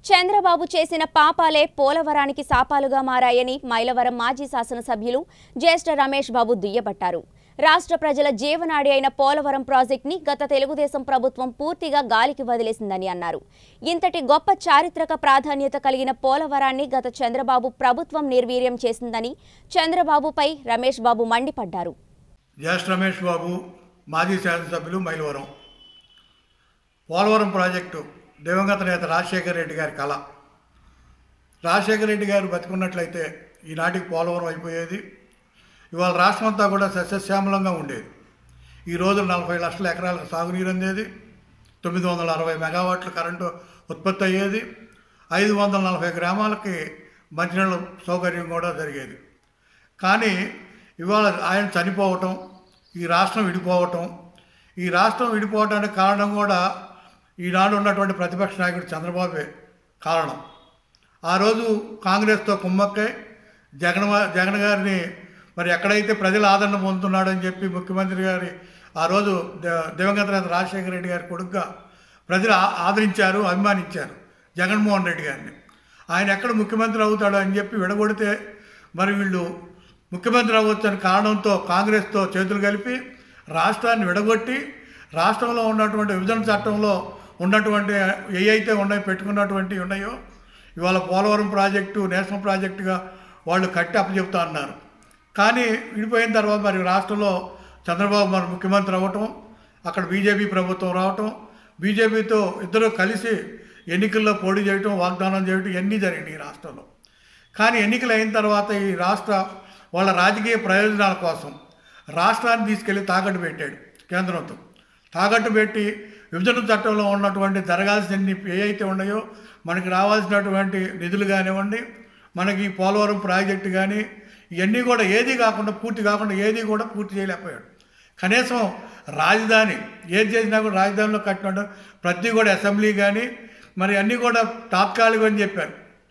చంద్రబాబు చేసిన పాపాలే పోలవరానికి శాపాలుగా మారాయని మైలవరం మాజీ శాసనసభ్యులు జ్యేష్ఠ రమేష్ బాబు దుయ్యబట్టారు రాష్ట్ర ప్రజల జీవనాడి అయిన పోలవరం ప్రాజెక్టుని గత తెలుగుదేశం ప్రభుత్వం పూర్తిగా గాలికి వదిలేసిందని అన్నారు ఇంతటి గొప్ప చారిత్రక ప్రాధాన్యత కలిగిన పోలవరాన్ని గత చంద్రబాబు ప్రభుత్వం నిర్వీర్యం చేసిందని చంద్రబాబుపై రమేష్ బాబు మండిపడ్డారు జ్యేష్ఠ రమేష్ బాబు మాజీ శాసనసభ్యులు మైలవరం పోలవరం ప్రాజెక్టు దివంగత నేత రాజశేఖర రెడ్డి గారి కళ రాజశేఖర రెడ్డి గారు బతికున్నట్లయితే ఈనాటికి పోలవరం అయిపోయేది ఇవాళ రాష్ట్రం అంతా కూడా సస్యశ్యామలంగా ఉండేది ఈ రోజు నలభై లక్షల ఎకరాలకు సాగునీరు అందేది తొమ్మిది వందల అరవై మెగావాట్ల కరెంటు ఉత్పత్తి అయ్యేది ఐదు వందల నలభై గ్రామాలకి మంచినీళ్ళ సౌకర్యం కూడా జరిగేది కానీ ఇవాళ ఆయన చనిపోవటం ఈ రాష్ట్రం విడిపోవటం ఈ రాష్ట్రం విడిపోవటానికి కారణం కూడా ఈనాడు ఉన్నటువంటి ప్రతిపక్ష నాయకుడు చంద్రబాబే కారణం ఆ రోజు కాంగ్రెస్తో కుమ్మక్కై జగన్ జగన్ గారిని మరి ఎక్కడైతే ప్రజల ఆదరణ పొందుతున్నాడని చెప్పి ముఖ్యమంత్రి గారి ఆ రోజు ద- దివంగత నేత రాజశేఖర రెడ్డి గారి కొడుకుగా ప్రజలు ఆ- ఆదరించారు అభిమానించారు జగన్మోహన్ రెడ్డి గారిని ఆయన ఎక్కడ ముఖ్యమంత్రి అవుతాడో అని చెప్పి విడగొడితే మరి వీళ్ళు ముఖ్యమంత్రి అవ్వచ్చు అని కారణంతో కాంగ్రెస్తో చేతులు కలిపి రాష్ట్రాన్ని విడగొట్టి రాష్ట్రంలో ఉన్నటువంటి విభజన చట్టంలో ఉన్నటువంటి ఏ అయితే ఉన్నాయో పెట్టుకున్నటువంటి ఉన్నాయో ఇవాళ పోలవరం ప్రాజెక్టు నేషనల్ ప్రాజెక్టుగా వాళ్ళు కట్టి అప్పచెప్తా అన్నారు కానీ విడిపోయిన తర్వాత మరి రాష్ట్రంలో చంద్రబాబు మరి ముఖ్యమంత్రి అవ్వటం అక్కడ బీజేపీ ప్రభుత్వం రావటం బీజేపీతో ఇద్దరు కలిసి ఎన్నికల్లో పోటీ చేయటం వాగ్దానం చేయటం ఇవన్నీ జరిగినాయి ఈ రాష్ట్రంలో కానీ ఎన్నికలు అయిన తర్వాత ఈ రాష్ట్ర వాళ్ళ రాజకీయ ప్రయోజనాల కోసం రాష్ట్రాన్ని తీసుకెళ్లి తాకట్టు పెట్టాడు కేంద్రంతో తాకట్టు పెట్టి విభజన చట్టంలో ఉన్నటువంటి జరగాల్సిన ఏ అయితే ఉన్నాయో మనకి రావాల్సినటువంటి నిధులు కానివ్వండి మనకి ఈ పోలవరం ప్రాజెక్టు కానీ ఇవన్నీ కూడా ఏది కాకుండా పూర్తి కాకుండా ఏది కూడా పూర్తి చేయలేకపోయాడు కనీసం రాజధాని ఏది చేసినా కూడా రాజధానిలో కట్టినట్టు ప్రతి కూడా అసెంబ్లీ కానీ మరి అన్నీ కూడా తాత్కాలికం అని చెప్పారు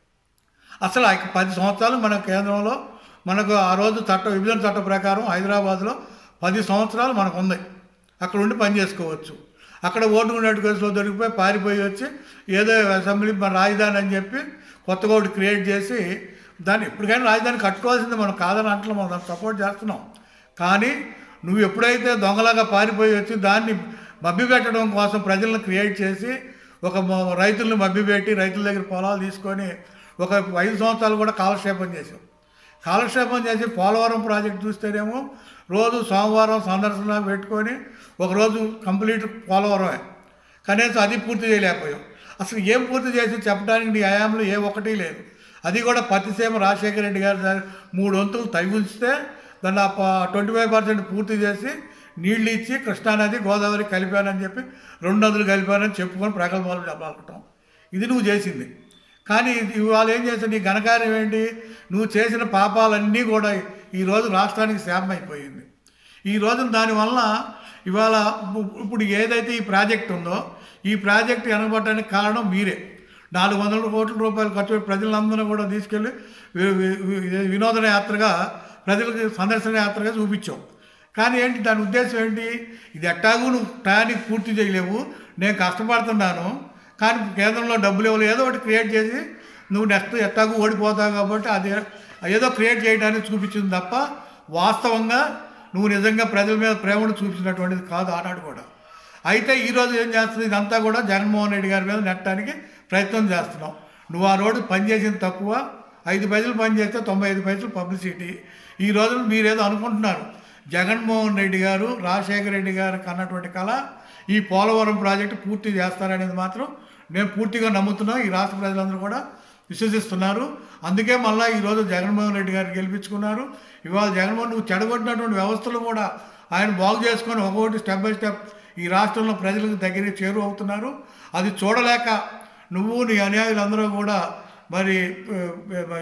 అసలు ఆ పది సంవత్సరాలు మన కేంద్రంలో మనకు ఆ రోజు చట్ట విభజన చట్ట ప్రకారం హైదరాబాద్లో పది సంవత్సరాలు మనకు ఉంది అక్కడ ఉండి పని చేసుకోవచ్చు అక్కడ ఓటు ఉన్నట్టు కేసులో దొరికిపోయి పారిపోయి వచ్చి ఏదో అసెంబ్లీ మన రాజధాని అని చెప్పి కొత్తగా ఒకటి క్రియేట్ చేసి దాన్ని ఎప్పటికైనా రాజధాని కట్టుకోవాల్సిందే మనం కాదని అంటలో మనం దాన్ని సపోర్ట్ చేస్తున్నాం కానీ నువ్వు ఎప్పుడైతే దొంగలాగా పారిపోయి వచ్చి దాన్ని మభ్యపెట్టడం కోసం ప్రజలను క్రియేట్ చేసి ఒక మ- రైతులను మభ్యపెట్టి రైతుల దగ్గర పొలాలు తీసుకొని ఒక ఐదు సంవత్సరాలు కూడా కాలక్షేపం చేసాం కాలక్షేపం చేసి పోలవరం ప్రాజెక్ట్ చూస్తేనేమో రోజు సోమవారం సందర్శన పెట్టుకొని ఒకరోజు కంప్లీట్ పోలవరమే కనీసం అది పూర్తి చేయలేకపోయాం అసలు ఏం పూర్తి చేసి చెప్పడానికి నీ హయాంలో ఏ ఒక్కటి లేదు అది కూడా పత్తిసీమ రాజశేఖర రెడ్డి గారు దాన్ని మూడు వంతులు తవ్వి ఉంచితే దాన్ని ట్వంటీ ఫైవ్ పర్సెంట్ పూర్తి చేసి నీళ్ళు ఇచ్చి కృష్ణానది గోదావరి కలిపానని చెప్పి రెండు నదులు కలిపానని చెప్పుకొని ప్రగల్భాలు చెప్పాలటం ఇది నువ్వు చేసింది కానీ ఇవాళ ఏం చేసావు నీ ఘనకార్యం ఏంటి నువ్వు చేసిన పాపాలన్నీ కూడా ఈరోజు రాష్ట్రానికి శాపం అయిపోయింది ఈ రోజున దానివల్ల ఇవాళ ఇప్పు- ఇప్పుడు ఏదైతే ఈ ప్రాజెక్ట్ ఉందో ఈ ప్రాజెక్ట్ వెనకబడడానికి కారణం మీరే నాలుగు వందల కోట్ల రూపాయలు ఖర్చు పెట్టి ప్రజలందరూ కూడా తీసుకెళ్ళి వి- వి- వి- వినోదన యాత్రగా ప్రజలకు సందర్శన యాత్రగా చూపించాం కానీ ఏంటి దాని ఉద్దేశం ఏంటి ఇది ఎట్టాగు నువ్వు టయానికి పూర్తి చేయలేవు నేను కష్టపడుతున్నాను కానీ కేంద్రంలో డబ్బులు ఇవ్వలేదు ఏదో ఒకటి క్రియేట్ చేసి నువ్వు నెక్స్ట్ ఎట్టాగు ఓడిపోతావు కాబట్టి అది ఏదో క్రియేట్ చేయడానికి చూపించింది తప్ప వాస్తవంగా నువ్వు నిజంగా ప్రజల మీద ప్రేమను చూపించినటువంటిది కాదు ఆనాడు కూడా అయితే ఈరోజు ఏం చేస్తుంది ఇదంతా కూడా జగన్మోహన్ రెడ్డి గారి మీద నెట్టడానికి ప్రయత్నం చేస్తున్నాం నువ్వు ఆ రోడ్డు పని చేసింది తక్కువ ఐదు పైసలు పని చేస్తే తొంభై ఐదు పైసలు పబ్లిసిటీ ఈ రోజు మీరేదో అనుకుంటున్నారు జగన్మోహన్ రెడ్డి గారు రాజశేఖర రెడ్డి గారు కన్నటువంటి కళ ఈ పోలవరం ప్రాజెక్టు పూర్తి చేస్తారనేది మాత్రం నేను పూర్తిగా నమ్ముతున్నా ఈ రాష్ట్ర ప్రజలందరూ కూడా విశ్వసిస్తున్నారు అందుకే మళ్ళీ ఈరోజు జగన్మోహన్ రెడ్డి గారిని గెలిపించుకున్నారు ఇవాళ జగన్మోహన్ నువ్వు చెడగొట్టినటువంటి వ్యవస్థలు కూడా ఆయన బాగు చేసుకొని ఒక్కొక్కటి స్టెప్ బై స్టెప్ ఈ రాష్ట్రంలో ప్రజలకు దగ్గరికి చేరువ అవుతున్నారు అది చూడలేక నువ్వు నీ అనుయాయులందరూ కూడా మరి ఆ,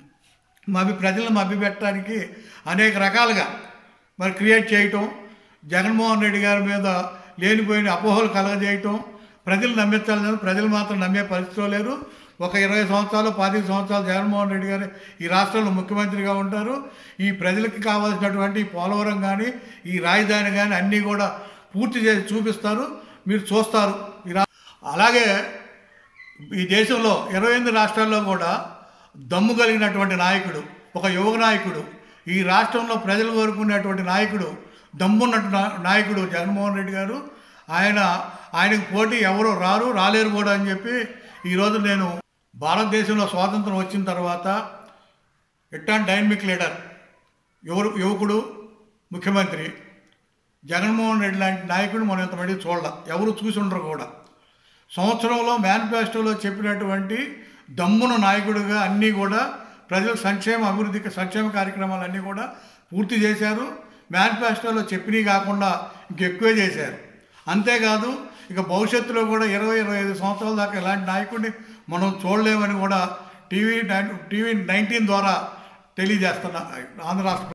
మభి ప్రజలను మభ్యపెట్టడానికి అనేక రకాలుగా మరి క్రియేట్ చేయటం జగన్మోహన్ రెడ్డి గారి మీద లేనిపోయిన అపోహలు కలగజేయటం ప్రజలు నమ్మించాలని ప్రజలు మాత్రం నమ్మే పరిస్థితిలో లేరు ఒక ఇరవై సంవత్సరాలు పాతిక సంవత్సరాలు జగన్మోహన్ రెడ్డి గారు ఈ రాష్ట్రంలో ముఖ్యమంత్రిగా ఉంటారు ఈ ప్రజలకి కావాల్సినటువంటి ఈ పోలవరం కానీ ఈ రాజధాని కానీ అన్నీ కూడా పూర్తి చేసి చూపిస్తారు మీరు చూస్తారు ఈ రా అలాగే ఈ దేశంలో ఇరవై ఎనిమిది రాష్ట్రాల్లో కూడా దమ్ము కలిగినటువంటి నాయకుడు ఒక యువ నాయకుడు ఈ రాష్ట్రంలో ప్రజలు కోరుకునేటువంటి నాయకుడు దమ్మున్నట్టు నా- నాయకుడు జగన్మోహన్ రెడ్డి గారు ఆయన ఆయనకు పోటీ ఎవరు రారు రాలేరు కూడా అని చెప్పి ఈరోజు నేను భారతదేశంలో స్వాతంత్రం వచ్చిన తర్వాత ఇట్టాన్ డైనమిక్ లీడర్ యువ యువకుడు ముఖ్యమంత్రి జగన్మోహన్ రెడ్డి లాంటి నాయకుడు మనం ఇంతమంది చూడాల ఎవరు చూసి ఉండరు కూడా సంవత్సరంలో మేనిఫెస్టోలో చెప్పినటువంటి దమ్మున నాయకుడిగా అన్నీ కూడా ప్రజల సంక్షేమ అభివృద్ధి సంక్షేమ కార్యక్రమాలన్నీ కూడా పూర్తి చేశారు మేనిఫెస్టోలో చెప్పినవి కాకుండా ఇంకెక్కువే చేశారు అంతేకాదు ఇక భవిష్యత్తులో కూడా ఇరవై ఇరవై ఐదు సంవత్సరాల దాకా ఇలాంటి నాయకుడిని మనం చూడలేమని కూడా టీవీ నైన్ టీవీ నైన్టీన్ ద్వారా తెలియజేస్తున్నా ఆంధ్ర రాష్ట్ర